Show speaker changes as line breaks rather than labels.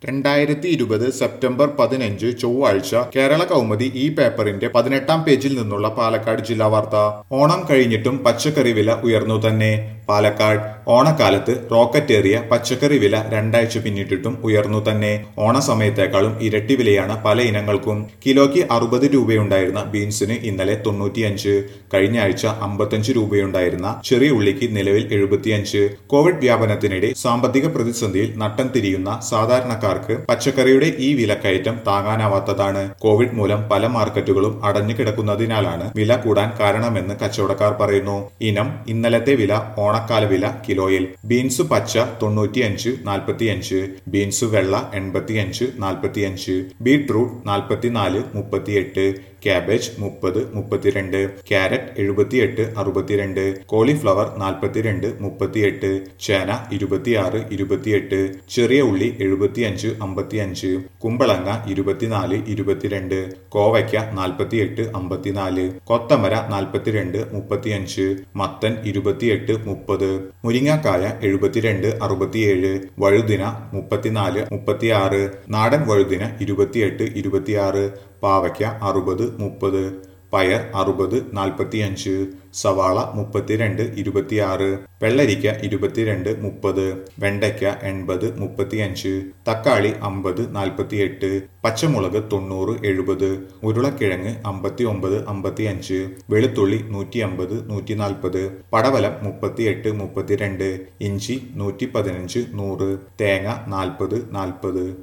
രണ്ടായിരത്തി ഇരുപത് സെപ്റ്റംബർ പതിനഞ്ച് ചൊവ്വാഴ്ച കേരള കൗമുദി ഈ പേപ്പറിന്റെ പതിനെട്ടാം പേജിൽ നിന്നുള്ള പാലക്കാട് ജില്ലാ വാർത്ത ഓണം കഴിഞ്ഞിട്ടും പച്ചക്കറി വില ഉയർന്നു തന്നെ പാലക്കാട് ഓണക്കാലത്ത് റോക്കറ്റേറിയ പച്ചക്കറി വില രണ്ടാഴ്ച പിന്നിട്ടിട്ടും ഉയർന്നു തന്നെ ഓണസമയത്തേക്കാളും ഇരട്ടി വിലയാണ് പല ഇനങ്ങൾക്കും കിലോയ്ക്ക് അറുപത് രൂപയുണ്ടായിരുന്ന ബീൻസിന് ഇന്നലെ തൊണ്ണൂറ്റിയഞ്ച് കഴിഞ്ഞ ആഴ്ച അമ്പത്തഞ്ച് രൂപയുണ്ടായിരുന്ന ചെറിയ ഉള്ളിക്ക് നിലവിൽ എഴുപത്തിയഞ്ച് കോവിഡ് വ്യാപനത്തിനിടെ സാമ്പത്തിക പ്രതിസന്ധിയിൽ നട്ടം തിരിയുന്ന സാധാരണക്കാർക്ക് പച്ചക്കറിയുടെ ഈ വിലക്കയറ്റം താങ്ങാനാവാത്തതാണ് കോവിഡ് മൂലം പല മാർക്കറ്റുകളും അടഞ്ഞു കിടക്കുന്നതിനാലാണ് വില കൂടാൻ കാരണമെന്ന് കച്ചവടക്കാർ പറയുന്നു ഇനം ഇന്നലത്തെ വില ഓണക്കാല വില കിലോയിൽ ബീൻസ് പച്ച തൊണ്ണൂറ്റിയഞ്ച് നാൽപ്പത്തിയഞ്ച് ബീൻസ് വെള്ള എൺപത്തിയഞ്ച് നാൽപ്പത്തിയഞ്ച് ബീട്രൂട്ട് നാൽപ്പത്തിനാല് മുപ്പത്തിയെട്ട് ക്യാബേജ് മുപ്പത് മുപ്പത്തിരണ്ട് ക്യാരറ്റ് എഴുപത്തിയെട്ട് അറുപത്തിരണ്ട് കോളിഫ്ലവർ നാൽപ്പത്തിരണ്ട് മുപ്പത്തിയെട്ട് ചേന ഇരുപത്തിയാറ് ഇരുപത്തിയെട്ട് ചെറിയ ഉള്ളി എഴുപത്തിയഞ്ച് അമ്പത്തിയഞ്ച് കുമ്പളങ്ങ ഇരുപത്തിനാല് ഇരുപത്തിരണ്ട് കോവയ്ക്ക നാൽപ്പത്തിയെട്ട് അമ്പത്തിനാല് കൊത്തമര നാൽപ്പത്തിരണ്ട് മുപ്പത്തിയഞ്ച് മത്തൻ ഇരുപത്തിയെട്ട് മുപ്പത് മുരിങ്ങാക്കായ എഴുപത്തിരണ്ട് അറുപത്തിയേഴ് വഴുതിന മുപ്പത്തിനാല് മുപ്പത്തിയാറ് നാടൻ വഴുതിന ഇരുപത്തിയെട്ട് ഇരുപത്തിയാറ് പാവയ്ക്ക അറുപത് മുപ്പത് പയർ അറുപത് നാൽപ്പത്തിയഞ്ച് സവാള മുപ്പത്തിരണ്ട് ഇരുപത്തിയാറ് വെള്ളരിക്ക ഇരുപത്തിരണ്ട് മുപ്പത് വെണ്ടയ്ക്ക എൺപത് മുപ്പത്തിയഞ്ച് തക്കാളി അമ്പത് നാൽപ്പത്തിയെട്ട് പച്ചമുളക് തൊണ്ണൂറ് എഴുപത് ഉരുളക്കിഴങ്ങ് അമ്പത്തി ഒമ്പത് അമ്പത്തിയഞ്ച് വെളുത്തുള്ളി നൂറ്റി അമ്പത് നൂറ്റി നാൽപ്പത് പടവലം മുപ്പത്തിയെട്ട് മുപ്പത്തിരണ്ട് ഇഞ്ചി നൂറ്റി പതിനഞ്ച് നൂറ് തേങ്ങ നാൽപ്പത് നാൽപ്പത്